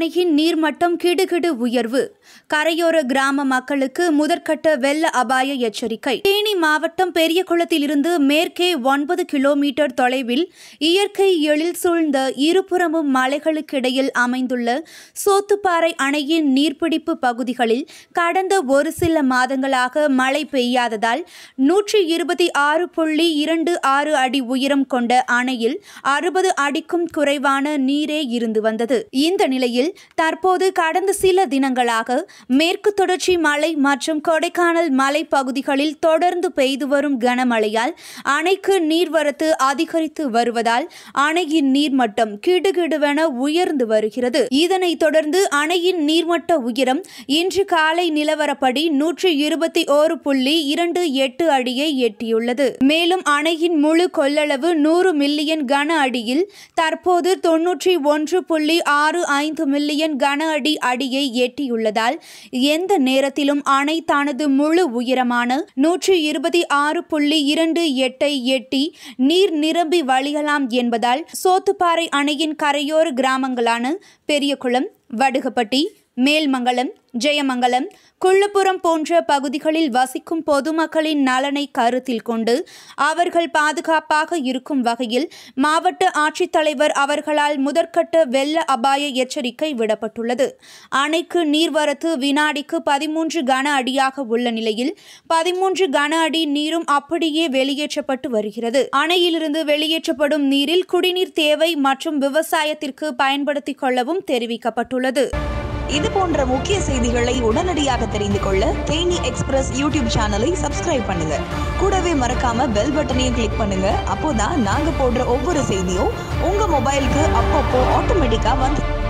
அணையின் நீர்மட்டம் கிடுகிடு உயர்வு கரையோர கிராம மக்களுக்கு முதற்கட்ட வெள்ள அபாய எச்சரிக்கை தேனி மாவட்டம் பெரியகுளத்திலிருந்து மேற்கே ஒன்பது கிலோமீட்டர் தொலைவில் இயற்கை எழில் சூழ்ந்த இருபுறமும் மலைகளுக்கிடையில் அமைந்துள்ள சோத்துப்பாறை அணையின் நீர்பிடிப்பு பகுதிகளில் கடந்த ஒரு சில மாதங்களாக மழை பெய்யாததால் நூற்றி இருபத்தி ஆறு புள்ளி இரண்டு ஆறு அடி உயரம் கொண்ட அணையில் அறுபது அடிக்கும் குறைவான நீரே இருந்து வந்தது இந்த நிலையில் தற்போது கடந்த சில தினங்களாக மேற்கு தொடர்ச்சி மலை மற்றும் கொடைக்கானல் மலை பகுதிகளில் தொடர்ந்து பெய்து வரும் கனமழையால் அணைக்கு நீர்வரத்து அதிகரித்து வருவதால் அணையின் நீர்மட்டம் கிடுகிடுவென உயர்ந்து வருகிறது இதனைத் தொடர்ந்து அணையின் நீர்மட்ட உயரம் இன்று காலை நிலவரப்படி நூற்றி இருபத்தி ஓரு புள்ளி இரண்டு எட்டு அடியை எட்டியுள்ளது மேலும் அணையின் முழு கொள்ளளவு நூறு மில்லியன் கன அடியில் தற்போது தொன்னூற்றி ஒன்று புள்ளி ஆறு ஐந்து மில்லியன் கன அடி அடியை எட்டியுள்ளதால் எந்த நேரத்திலும் அணை தனது முழு உயரமான நூற்றி இருபத்தி ஆறு புள்ளி இரண்டு எட்டை எட்டி நீர் நிரம்பி வழியலாம் என்பதால் சோத்துப்பாறை அணையின் கரையோர கிராமங்களான பெரியகுளம் வடுகப்பட்டி மேல்மங்கலம் ஜெயமங்கலம் குள்ளப்புறம் போன்ற பகுதிகளில் வசிக்கும் பொதுமக்களின் நலனை கருத்தில் கொண்டு அவர்கள் பாதுகாப்பாக இருக்கும் வகையில் மாவட்ட ஆட்சித்தலைவர் அவர்களால் முதற்கட்ட வெள்ள அபாய எச்சரிக்கை விடப்பட்டுள்ளது அணைக்கு நீர்வரத்து வினாடிக்கு பதிமூன்று கன அடியாக உள்ள நிலையில் பதிமூன்று கன அடி நீரும் அப்படியே வெளியேற்றப்பட்டு வருகிறது அணையிலிருந்து வெளியேற்றப்படும் நீரில் குடிநீர் தேவை மற்றும் விவசாயத்திற்கு பயன்படுத்திக் கொள்ளவும் தெரிவிக்கப்பட்டுள்ளது இது போன்ற முக்கிய செய்திகளை உடனடியாக தெரிந்து கொள்ள தேனி எக்ஸ்பிரஸ் யூடியூப் சேனலை சப்ஸ்கிரைப் பண்ணுங்க கூடவே மறக்காம பெல் பட்டனையும் கிளிக் பண்ணுங்க அப்போதான் நாங்க போடுற ஒவ்வொரு செய்தியும் உங்க மொபைலுக்கு அப்பப்போ ஆட்டோமேட்டிக்கா வந்து